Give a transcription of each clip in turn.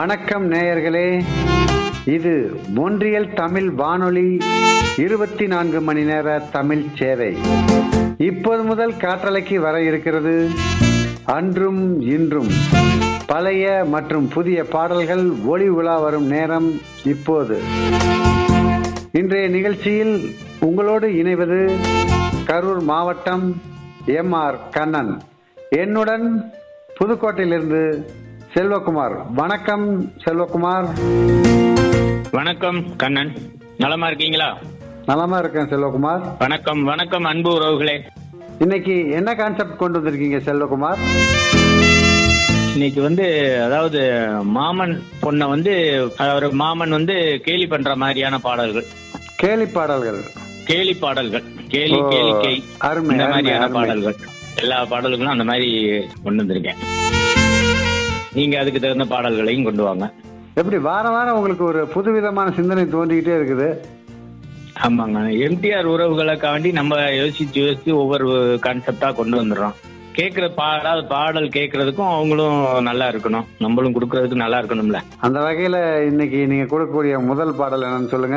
வணக்கம் நேயர்களே இது மொன்றியல் தமிழ் வானொலி இருபத்தி நான்கு மணி நேர தமிழ் சேவை இப்போது முதல் காற்றலைக்கு வர இருக்கிறது அன்றும் இன்றும் பழைய மற்றும் புதிய பாடல்கள் ஒளி உலா வரும் நேரம் இப்போது இன்றைய நிகழ்ச்சியில் உங்களோடு இணைவது கரூர் மாவட்டம் எம் ஆர் கண்ணன் என்னுடன் புதுக்கோட்டையிலிருந்து செல்வகுமார் வணக்கம் செல்வகுமார் வணக்கம் கண்ணன் நலமா இருக்கீங்களா நலமா இருக்கேன் செல்வகுமார் வணக்கம் வணக்கம் அன்பு உறவுகளே இன்னைக்கு என்ன கான்செப்ட் கொண்டு வந்திருக்கீங்க செல்வகுமார் இன்னைக்கு வந்து அதாவது மாமன் பொண்ணை வந்து அவர் மாமன் வந்து கேலி பண்ற மாதிரியான பாடல்கள் கேலி பாடல்கள் கேலி பாடல்கள் கேலி ஓ, கேளிக்கை அருமை, இந்த அருமை, மாதிரியான அருமை. பாடல்கள் எல்லா பாடல்களும் அந்த மாதிரி கொண்டு வந்திருக்கேன் நீங்க அதுக்கு தகுந்த பாடல்களையும் கொண்டு வாங்க எப்படி வாரம் வாரம் உங்களுக்கு ஒரு புதுவிதமான சிந்தனை தோன்றிக்கிட்டே இருக்குது ஆமாங்க எம்டிஆர் உறவுகளுக்காண்டி நம்ம யோசிச்சு யோசிச்சு ஒவ்வொரு கான்செப்டா கொண்டு வந்துடுறோம் கேட்கிற பாடல் பாடல் கேட்கறதுக்கும் அவங்களும் நல்லா இருக்கணும் நம்மளும் கொடுக்கறதுக்கு நல்லா இருக்கணும்ல அந்த வகையில இன்னைக்கு நீங்க கொடுக்கக்கூடிய முதல் பாடல் என்னன்னு சொல்லுங்க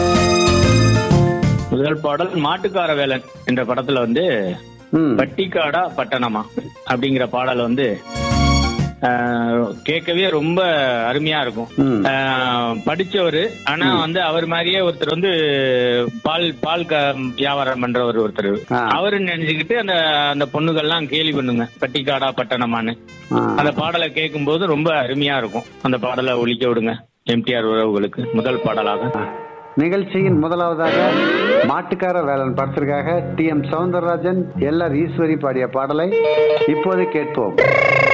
முதல் பாடல் மாட்டுக்கார வேலன் என்ற படத்துல வந்து ம் பட்டிக்காடா பட்டணமா அப்படிங்கிற பாடல் வந்து ஆஹ், கேட்கவே ரொம்ப அருமையா இருக்கும் ம் ஆஹ், படிச்சவரு ஆனா வந்து அவர் மாதிரியே ஒருத்தர் வந்து பால் பால் க- வியாபாரம் பண்றவர் ஒருத்தர் ஆ. அவரு நினைச்சுக்கிட்டு அந்த அந்த பொண்ணுகள்லாம் கேலி பண்ணுங்க பட்டிக்காடா பட்டணமான்னு ஆ. அந்த பாடலை கேட்கும்போது ரொம்ப அருமையா இருக்கும் அந்த பாடலை ஒலிக்க விடுங்க எம்டிஆர் உறவுகளுக்கு முதல் பாடலாக நிகழ்ச்சியின் முதலாவதாக மாட்டுக்கார வேலன் படத்திற்காக T M Soundararajan L R Eswari பாடிய பாடலை இப்போது கேட்போம்